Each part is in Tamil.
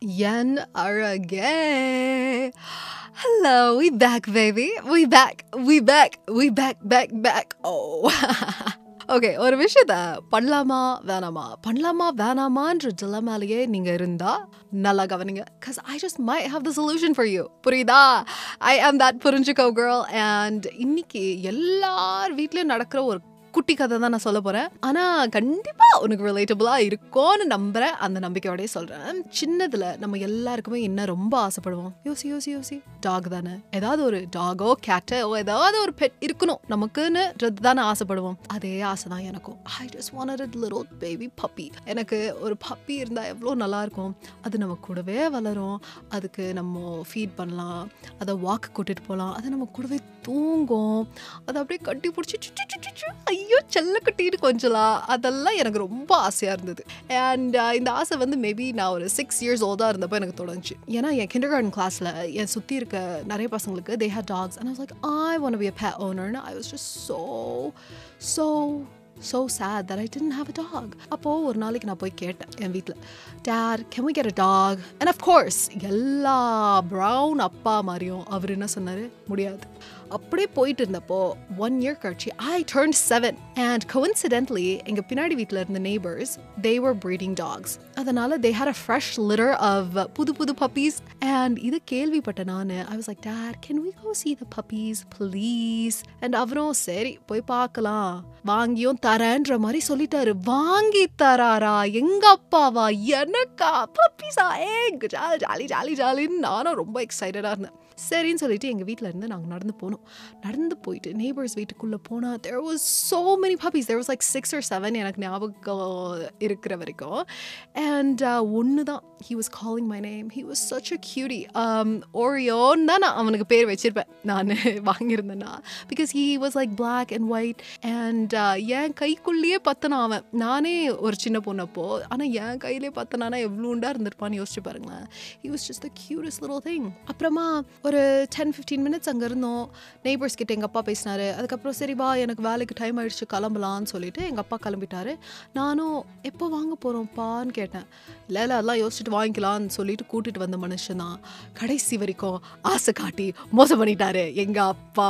Yen Arage. Hello, we back, baby. We back. We back. We back, back, back. Oh. Okay ஒரு விஷயத்த பண்ணலாமா வேணாமா பண்ணலாமா வேணாமான்ற டிலமாலேயே நீங்க இருந்தா நல்லா கவனிங்க cause I just might have the solution for you புரியுதா I am that புரிஞ்சுக்கோ girl and இன்னைக்கு எல்லார் வீட்லயும் நடக்கிற ஒரு குட்டி கதை தான் நான் சொல்ல போறேன் ஆனா கண்டிப்பா உனக்கு ரிலேட்டபிளா இருக்கும்னு நம்புறேன் அந்த நம்பிக்கையோடய சொல்றேன் சின்னதுல நம்ம எல்லாருக்குமே என்ன ரொம்ப ஆசைப்படுவோம் யோசி யோசி யோசி டாக் தானே ஏதாவது ஒரு டாகோ கேட்டோ ஏதாவது ஒரு பெட் இருக்கணும் நமக்குன்னு தானே ஆசைப்படுவோம் அதே ஆசை தான் எனக்கும் I just wanted little baby puppy எனக்கு ஒரு பப்பி இருந்தால் எவ்வளோ நல்லா இருக்கும் அது நம்ம கூடவே வளரும் அதுக்கு நம்ம ஃபீட் பண்ணலாம் அதை வாக்கு கூட்டிட்டு போகலாம் அது நம்ம கூடவே தூங்கும் அதை அப்படியே கட்டி பிடிச்சி சு, சு, சு, சு, சு, ஐயோ செல்ல கட்டிட்டு கொஞ்சலாம் அதெல்லாம் எனக்கு ரொம்ப ஆசையாக இருந்தது அண்ட் இந்த ஆசை வந்து மேபி நான் ஒரு சிக்ஸ் இயர்ஸ் ஓல்டாக இருந்தப்போ எனக்கு தொடங்குச்சு ஏன்னா என் கிண்டர் கார்டன் கிளாஸில் என் சுற்றி இருக்க நிறைய பசங்களுக்கு they hate dogs and I was like I want to be a pet owner and I was just so so so sad that I didn't have a dog அப்போது ஒரு நாளைக்கு நான் போய் கேட்டேன் என் வீட்டில் dad can we get a dog and of course எல்லா brown அப்பா மாதிரியும் அவர் என்ன சொன்னார் முடியாது அப்படியே போயிட்டு இருந்தப்போ ஒன் இயர் கழிச்சு I turn seven and coincidentally எங்கள் பின்னாடி வீட்டில் இருந்த neighbours they were breeding dogs அதனால they had a fresh litter of புது புது puppies and இது கேள்விப்பட்ட நான் I was like dad can we go see the puppies please and அவரும் சரி போய் பார்க்கலாம் வாங்கியும் தரேன்ற மாதிரி சொல்லிட்டாரு வாங்கி தராரா எங்க அப்பாவா எனக்கா பப்பீஸா ஏ ஜாலி ஜாலி ஜாலி ஜாலின்னு நானும் ரொம்ப எக்ஸைட்டடாக இருந்தேன் சரின்னு சொல்லிட்டு எங்கள் வீட்டில் இருந்து நாங்கள் நடந்து போனோம் நடந்து போயிட்டு நெய்பர்ஸ் வீட்டுக்குள்ளே போனால் there was so many puppies there was like six or seven எனக்கு ஞாபகம் இருக்கிற வரைக்கும் and ஒன்று தான் he was calling my name he was such a cutie um, ஓரியோன்னு தான் நான் அவனுக்கு பேர் வச்சிருப்பேன் நான் வாங்கியிருந்தேன்னா because he was like black and white and uh, என் கைக்குள்ளேயே பத்தனான் அவன் நானே ஒரு சின்ன பொண்ணப்போ ஆனால் என் கையிலே பத்தனானா எவ்வளோண்டா இருந்திருப்பான்னு யோசிச்சு பாருங்களேன் he was just the cutest little thing அப்புறமா ஒரு டென் ஃபிஃப்டீன் மினிட்ஸ் அங்கே இருந்தோம் நெய்பர்ஸ் கிட்ட எங்கள் அப்பா பேசினாரு அதுக்கப்புறம் சரி வா எனக்கு வேலைக்கு டைம் ஆயிடுச்சு கிளம்பலான்னு சொல்லிட்டு எங்கள் அப்பா கிளம்பிட்டாரு நானும் எப்போ வாங்க போகிறோம்ப்பான்னு கேட்டேன் இல்லை இல்லை அதெல்லாம் யோசிச்சுட்டு வாங்கிக்கலாம்னு சொல்லிட்டு கூட்டிட்டு வந்த மனுஷன் தான் கடைசி வரைக்கும் ஆசை காட்டி மோசம் பண்ணிட்டாரு எங்கள் அப்பா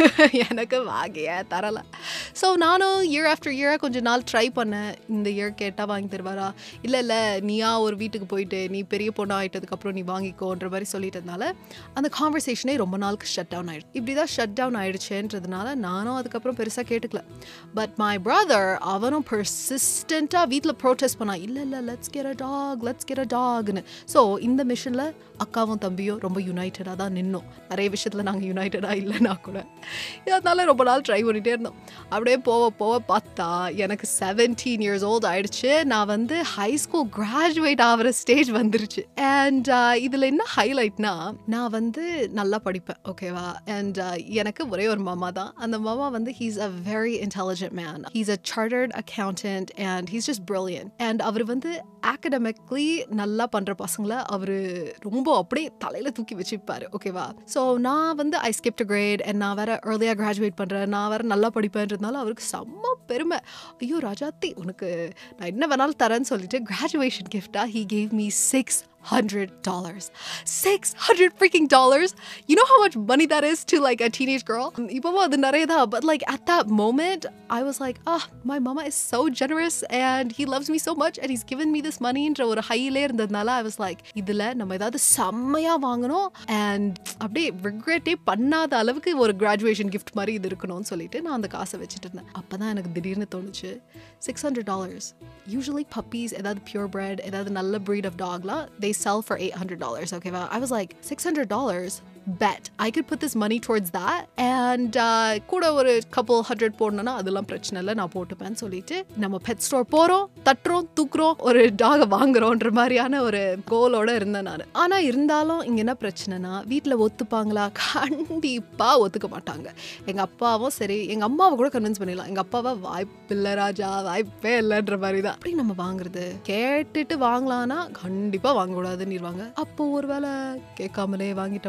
எனக்கு வாங்கிய தரலை ஸோ நானும் இயர் ஆஃப்டர் இயராக கொஞ்சம் நாள் ட்ரை பண்ணேன் இந்த இயர் கேட்டால் வாங்கி தருவாரா இல்லை இல்லை நீயா ஒரு வீட்டுக்கு போயிட்டு நீ பெரிய பொண்ணு ஆகிட்டதுக்கப்புறம் நீ வாங்கிக்கோன்ற மாதிரி சொல்லிட்டதுனால அந்த கான்வர்சேஷனே ரொம்ப நாளுக்கு ஷட் டவுன் ஆயிடுச்சு இப்படி தான் ஷட் டவுன் ஆயிடுச்சுன்றதுனால நானும் அதுக்கப்புறம் பெருசாக கேட்டுக்கல பட் மை பிரதர் அவனும் பர்சிஸ்டண்ட்டாக வீட்டில் ப்ரோட்டஸ்ட் பண்ணான் இல்லை இல்லை let's get a dog let's get a டாக்னு ஸோ இந்த மிஷனில் அக்காவும் தம்பியும் ரொம்ப யுனைட்டடாக தான் நின்னோம் நிறைய விஷயத்தில் நாங்கள் யுனைட்டடாக இல்லைன்னா கூட அதனால ரொம்ப நாள் ட்ரை பண்ணிகிட்டே இருந்தோம் அப்படியே போக போக பார்த்தா எனக்கு செவன்டீன் இயர்ஸ் ஓல்ட் ஆயிடுச்சு நான் வந்து ஹை ஸ்கூல் கிராஜுவேட் ஆகிற ஸ்டேஜ் வந்துருச்சு அண்ட் இதில் என்ன ஹைலைட்னா நான் வந்து நல்லா படிப்பேன் ஓகேவா அண்ட் எனக்கு ஒரே ஒரு மாமா தான் அந்த மாமா வந்து he's a very intelligent man he's a chartered accountant and he's just brilliant and அவர் வந்து ஆக்கடமிக்லி நல்லா பண்ணுற பசங்களை அவர் ரொம்ப அப்படியே தலையில் தூக்கி வச்சுப்பாரு ஓகேவா ஸோ நான் வந்து ஐ ஸ்கிப்ட் கிரேட் அண்ட் நான் வேற ஏர்லியாக கிராஜுவேட் பண்ணுறேன் நான் வேற நல்லா படிப்பேன்றதுனால அவருக்கு செம்ம பெருமை ஐயோ ராஜாத்தி உனக்கு நான் என்ன வேணாலும் தரேன்னு சொல்லிட்டு கிராஜுவேஷன் கிஃப்டாக he gave me six hundred dollars. Six hundred freaking dollars. You know how much money that is to like a teenage girl? இப்போவும் அது நிறைய தான் but like at that moment I was like ah my mama is so generous and he loves me so much and he's given me this moneyன்ற ஒரு ஹையிலே இருந்ததுனால I was like இதில் நம்ம ஏதாவது செம்மையா வாங்கணும் and அப்படியே ரிக்ரெட்டே பண்ணாத அளவுக்கு ஒரு கிராஜுவேஷன் கிஃப்ட் மாதிரி இது இருக்கணும்னு சொல்லிட்டு நான் அந்த காசை வச்சுட்டு இருந்தேன் அப்போ தான் எனக்கு திடீர்னு தோணுச்சு six hundred dollars usually puppies ஏதாவது பியூர் பிரெட் ஏதாவது நல்ல breed of dogலாம் they sell for $800 okay well, i was like $600 bet i could put this money towards that and uh, கூட ஒரு couple hundred போடணும்னா அதெல்லாம் பிரச்சனை இல்லை நான் போட்டுப்பேன்னு சொல்லிட்டு நம்ம பெட் ஸ்டோர் போகிறோம் தட்டுறோம் தூக்குறோம் ஒரு டாகை வாங்குறோன்ற மாதிரியான ஒரு கோலோட இருந்தேன் நான் ஆனால் இருந்தாலும் இங்கே என்ன பிரச்சனைனா வீட்டில் ஒத்துப்பாங்களா கண்டிப்பாக ஒத்துக்க மாட்டாங்க எங்கள் அப்பாவும் சரி எங்கள் அம்மாவை கூட கன்வின்ஸ் பண்ணிடலாம் எங்கள் அப்பாவை வாய்ப்பில்லை ராஜா வாய்ப்பே இல்லைன்ற மாதிரி தான் அப்படி நம்ம வாங்குறது கேட்டுட்டு வாங்கலாம்னா கண்டிப்பாக வாங்கக்கூடாதுன்னு அப்போ ஒருவேளை கேட்காமலே வாங்கிட்டோம்னா என்ன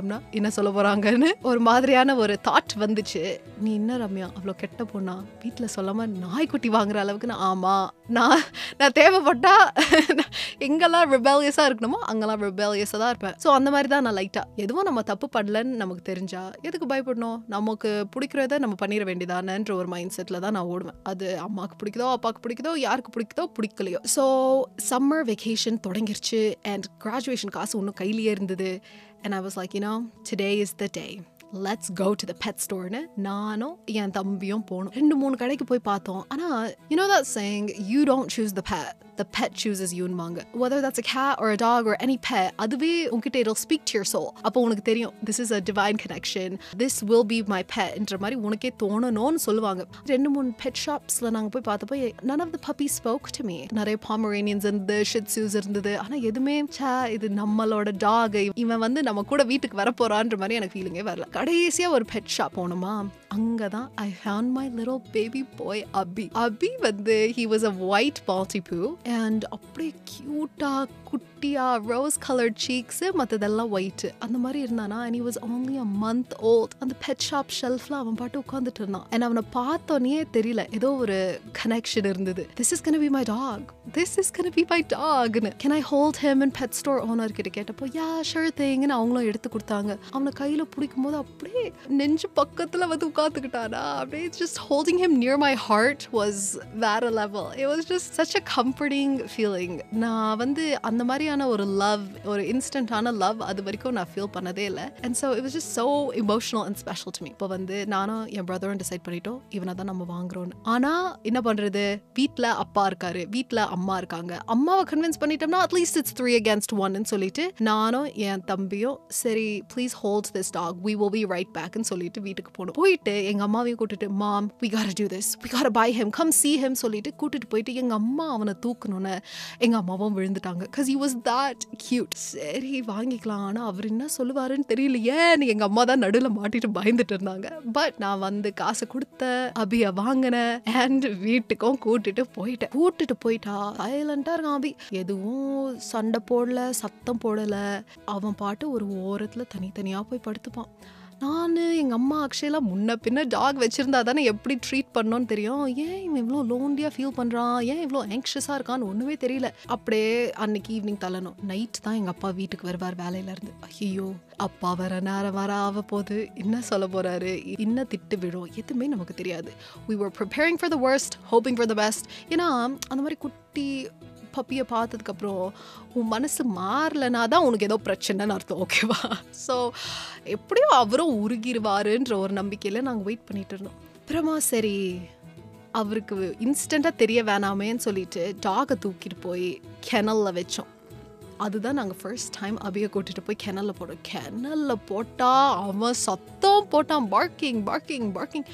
என்ன சொல்ல போறாங்கன்னு ஒரு மாதிரியான ஒரு தாட் வந்துச்சு நீ என்ன ரம்யா அவ்வளோ கெட்ட பொண்ணா வீட்டில் சொல்லாம நாய்க்குட்டி வாங்குற அளவுக்கு நான் ஆமா நான் நான் தேவைப்பட்டா எங்கெல்லாம் ரிபேலியஸாக இருக்கணுமோ அங்கெல்லாம் ரிபேலியஸாக தான் இருப்பேன் ஸோ அந்த மாதிரி தான் நான் லைட்டாக எதுவும் நம்ம தப்பு பண்ணலன்னு நமக்கு தெரிஞ்சா எதுக்கு பயப்படணும் நமக்கு பிடிக்கிறத நம்ம பண்ணிட வேண்டியதானன்ற ஒரு மைண்ட் செட்டில் தான் நான் ஓடுவேன் அது அம்மாவுக்கு பிடிக்குதோ அப்பாவுக்கு பிடிக்குதோ யாருக்கு பிடிக்குதோ பிடிக்கலையோ ஸோ சம்மர் வெக்கேஷன் தொடங்கிருச்சு அண்ட் கிராஜுவேஷன் காசு இன்னும் கையிலேயே இருந்தது and I was like you know today is the day let's go to the pet ஸ்டோர்னு நானும் என் தம்பியும் போனோம் ரெண்டு மூணு கடைக்கு போய் பார்த்தோம் ஆனால் you know that saying you don't choose the pet the pet chooses யூன்பாங்க whether that's a cat or a dog or any pet அதுவே உங்ககிட்ட it'll speak to your soul அப்போ உனக்கு தெரியும் this is a divine connection this will be my pet என்ற மாதிரி உனக்கே தோணணும்னு சொல்லுவாங்க ரெண்டு மூணு பெட் ஷாப்ஸில் நாங்கள் போய் பார்த்தப்போ none of the puppies spoke to me நிறைய பாமரேனியன்ஸ் இருந்து ஷிட்ஸூஸ் இருந்தது ஆனால் எதுவுமே ச்சே இது நம்மளோட டாக் இவன் வந்து நம்ம கூட வீட்டுக்கு வர போறான்ற மாதிரி எனக்கு ஃபீலிங்கே வரல கடைசியாக ஒரு பெட் ஷாப் போனோமா அங்கே தான் I found my little baby boy Abhi Abhi வந்து he was a white maltipoo and அப்படியே க்யூட்டாக குட்டியாக ரோஸ் கலர் சீக்ஸு மற்றதெல்லாம் ஒயிட்டு அந்த மாதிரி இருந்தானா and he was only a month old அந்த பெட் ஷாப் ஷெல்ஃபில் அவன் பாட்டு உட்காந்துட்டு இருந்தான் அண்ட் அவனை பார்த்தோன்னே தெரியல ஏதோ ஒரு கனெக்ஷன் இருந்தது this is gonna be my dog this is gonna be my டாக்னு can I hold him and pet store owner கிட்ட கேட்டப்போ யா ஷர் தேங்கன்னு அவங்களும் எடுத்து கொடுத்தாங்க அவனை கையில் பிடிக்கும் போது அப்படியே நெஞ்சு பக்கத்தில் வந்து உட்காந்துக்கிட்டானா அப்படியே just holding him near my heart was வேற level it was just such a comforting feeling நான் வந்து அந்த மாதிரியான ஒரு லவ் ஒரு இன்ஸ்டன்டான லவ் அது வரைக்கும் நான் ஃபீல் பண்ணதே இல்லை and so it was just so emotional and special to me இப்போ வந்து நானும் என் பிரதரும் டிசைட் பண்ணிட்டோம் இவனை தான் நம்ம வாங்குறோம்னு ஆனால் என்ன பண்ணுறது வீட்டில் அப்பா இருக்காரு வீட்டில் அம்மா இருக்காங்க அம்மாவை கன்வின்ஸ் பண்ணிட்டோம்னா அட்லீஸ்ட் இட்ஸ் த்ரீ அகேன்ஸ்ட் ஒன்னு சொல்லிட்டு நானும் என் தம்பியும் சரி please hold this dog we will be right பேக்னு சொல்லிட்டு வீட்டுக்கு போகணும் போயிட்டு எங்க அம்மாவையும் கூட்டிட்டு மாம் we gotta do this we gotta buy him come see him சொல்லிட்டு கூட்டிட்டு போயிட்டு எங்க அம்மா அவனை தூக்கணும்னு எங்க அம்மாவும் விழுந்துட்டாங்க cause he was that cute சரி வாங்கிக்கலாம் ஆனா அவர் என்ன சொல்லுவாருன்னு தெரியலையே எங்க அம்மா தான் நடுவில் மாட்டிட்டு பயந்துட்டு இருந்தாங்க பட் நான் வந்து காசை கொடுத்த அபிய வாங்கினேன் அண்ட் வீட்டுக்கும் கூட்டிட்டு போயிட்டேன் கூட்டிட்டு போயிட்டா சைலண்டா இருக்கான் அபி எதுவும் சண்டை போடல சத்தம் போடல அவன் பாட்டு ஒரு ஓரத்துல தனித்தனியா போய் படுத்துப்பான் நான் எங்கள் அம்மா ஆக்சுவலாக முன்ன பின்ன டாக் வச்சுருந்தா தானே எப்படி ட்ரீட் பண்ணோன்னு தெரியும் ஏன் இவன் இவ்வளோ லோன்லியாக ஃபீல் பண்ணுறான் ஏன் இவ்வளோ ஆங்ஷியஸாக இருக்கான்னு ஒன்றுமே தெரியல அப்படியே அன்னைக்கு ஈவினிங் தள்ளணும் நைட் தான் எங்கள் அப்பா வீட்டுக்கு வருவார் வேலையிலேருந்து ஐயோ அப்பா வர நேரம் வர ஆக போது என்ன சொல்ல போகிறாரு என்ன திட்டு விடும் எதுவுமே நமக்கு தெரியாது we were preparing for the worst hoping for the best ஏன்னா அந்த மாதிரி குட்டி பப்பியை பார்த்ததுக்கப்புறம் உன் மனசு மாறலைனா தான் உனக்கு ஏதோ பிரச்சனைன்னு அர்த்தம் ஓகேவா ஸோ எப்படியோ அவரும் உருகிருவாருன்ற ஒரு நம்பிக்கையில் நாங்கள் வெயிட் பண்ணிட்டு இருந்தோம் அப்புறமா சரி அவருக்கு இன்ஸ்டண்ட்டாக தெரிய வேணாமேன்னு சொல்லிட்டு டாகை தூக்கிட்டு போய் கெனலில் வச்சோம் அதுதான் நாங்கள் ஃபர்ஸ்ட் டைம் அபியை கூட்டிட்டு போய் கெனல்ல போட்டோம் கெனல்ல போட்டா அவன் சத்தம் போட்டான் பார்க்கிங் பார்க்கிங் பார்க்கிங்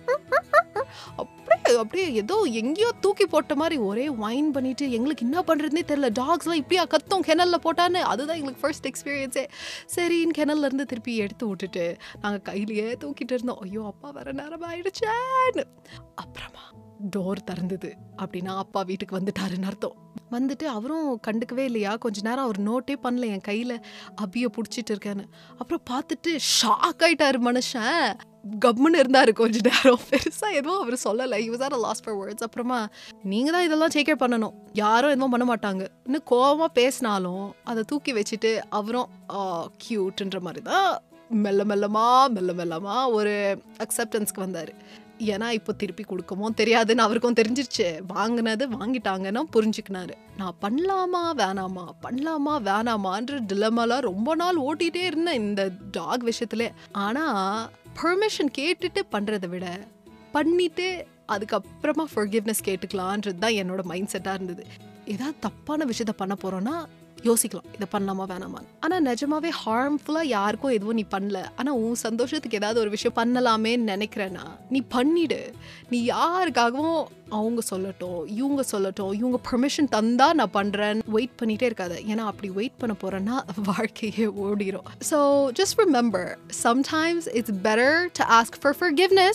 அப்படியே அப்படியே ஏதோ எங்கேயோ தூக்கி போட்ட மாதிரி ஒரே வைன் பண்ணிட்டு எங்களுக்கு என்ன பண்றதுனே தெரியல டாக்ஸ்லாம் இப்படியா கத்தும் கெனல்ல போட்டான்னு அதுதான் எங்களுக்கு ஃபர்ஸ்ட் எக்ஸ்பீரியன்ஸே சரின்னு கெனல்ல இருந்து திருப்பி எடுத்து விட்டுட்டு நாங்கள் கையிலேயே தூக்கிட்டு இருந்தோம் ஐயோ அப்பா வர நேரம் ஆயிடுச்சேன்னு அப்புறமா டோர் திறந்தது அப்படின்னா அப்பா வீட்டுக்கு வந்துட்டாருன்னு அர்த்தம் வந்துட்டு அவரும் கண்டுக்கவே இல்லையா கொஞ்ச நேரம் அவர் நோட்டே பண்ணல என் கையில் அபியை பிடிச்சிட்டு இருக்கேன்னு அப்புறம் பார்த்துட்டு ஷாக் ஆயிட்டாரு மனுஷன் கம்முன்னு இருந்தாரு கொஞ்ச நேரம் பெருசா எதுவும் அவர் சொல்லலை he was at a loss for words அப்புறமா நீங்க தான் இதெல்லாம் டேக் கேர் பண்ணணும் யாரும் எதுவும் பண்ண மாட்டாங்க இன்னும் கோவமா பேசினாலும் அதை தூக்கி வச்சுட்டு அவரும் கியூட்ன்ற மாதிரி தான் மெல்ல மெல்லமா மெல்ல மெல்லமா ஒரு அக்செப்டன்ஸ்க்கு வந்தாரு ஏன்னா இப்போ திருப்பி கொடுக்கமோ தெரியாதுன்னு அவருக்கும் தெரிஞ்சிருச்சு வாங்கினது வாங்கிட்டாங்கன்னா புரிஞ்சுக்கினாரு நான் பண்ணலாமா வேணாமா பண்ணலாமா வேணாமான்ற டிலமெல்லாம் ரொம்ப நாள் ஓட்டிகிட்டே இருந்தேன் இந்த டாக் விஷயத்துல ஆனால் பெர்மிஷன் கேட்டுட்டு பண்ணுறதை விட பண்ணிட்டு அதுக்கப்புறமா ஃபர்கிவ்னஸ் கேட்டுக்கலான்றது தான் என்னோட மைண்ட் செட்டாக இருந்தது ஏதாவது தப்பான விஷயத்த பண்ண போகிறோன்னா யோசிக்கலாம் இதை பண்ணலாமா வேணாமா ஆனால் நிஜமாவே ஹார்ம்ஃபுல்லாக யாருக்கும் எதுவும் நீ பண்ணல ஆனால் உன் சந்தோஷத்துக்கு ஏதாவது ஒரு விஷயம் பண்ணலாமேன்னு நினைக்கிறேன்னா நீ பண்ணிடு நீ யாருக்காகவும் அவங்க சொல்லட்டும் இவங்க சொல்லட்டும் இவங்க பெர்மிஷன் தந்தா நான் பண்ணுறேன்னு வெயிட் பண்ணிகிட்டே இருக்காது ஏன்னா அப்படி வெயிட் பண்ண போகிறேன்னா வாழ்க்கையே ஓடிடும் so just remember sometimes it's better to ask for forgiveness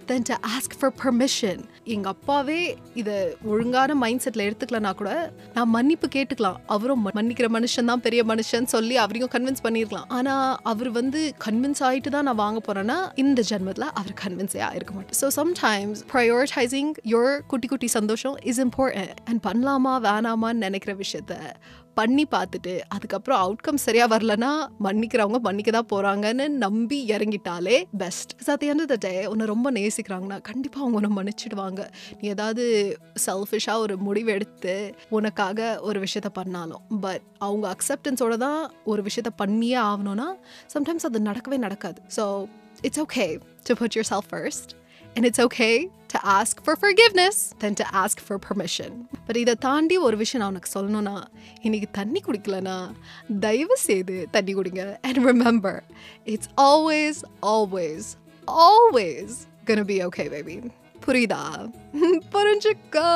than to ask for permission எங்க அப்பாவே இத ஒழுங்கான மைண்ட் செட்ல எடுத்துக்கலனா கூட நான் மன்னிப்பு கேட்டுக்கலாம் அவரும் ம- மன்னிக்கிற மனுஷன் தான் பெரிய மனுஷன் சொல்லி அவரையும் கன்வின்ஸ் பண்ணிருக்கலாம் ஆனா அவர் வந்து கன்வின்ஸ் ஆயிட்டு தான் நான் வாங்க போறேன்னா இந்த ஜென்மத்துல அவர் கன்வின்ஸே ஆயிருக்க மாட்டேன் ஸோ சம்டைம்ஸ் ப்ரையோரிட்டைசிங் யோர் குட்டி குட்டி சந்தோஷம் இஸ் இம்பார்ட்டன்ட் அண்ட் பண்ணலாமா வேணாமான்னு நினைக்கிற விஷயத்த பண்ணி பார்த்துட்டு அதுக்கப்புறம் அவுட்கம் சரியா வரலனா மன்னிக்கிறவங்க மன்னிக்க தான் போறாங்கன்னு நம்பி இறங்கிட்டாலே best at the end of the day உன்னை ரொம்ப நேசிக்கிறாங்கன்னா கண்டிப்பா அவங்க உன்னை மன்னிச்சிடுவாங்க நீ ஏதாவது செல்ஃபிஷாக ஒரு முடிவு எடுத்து உனக்காக ஒரு விஷயத்த பண்ணாலும் பட் அவங்க அக்செப்டன்ஸோட தான் ஒரு விஷயத்த பண்ணியே ஆகணும்னா சம்டைம்ஸ் அது நடக்கவே நடக்காது so it's okay to put yourself first and it's okay to ask for forgiveness than to ask for permission but இதை தாண்டி ஒரு விஷயம் நான் உனக்கு சொல்லணும்னா இன்னைக்கு தண்ணி குடிக்கலனா தயவு செய்து தண்ணி குடிங்க and remember it's always always always gonna be okay baby புரியுதா புரிஞ்சுக்கோ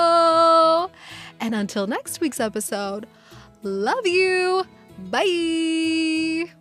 and until next week's episode love you bye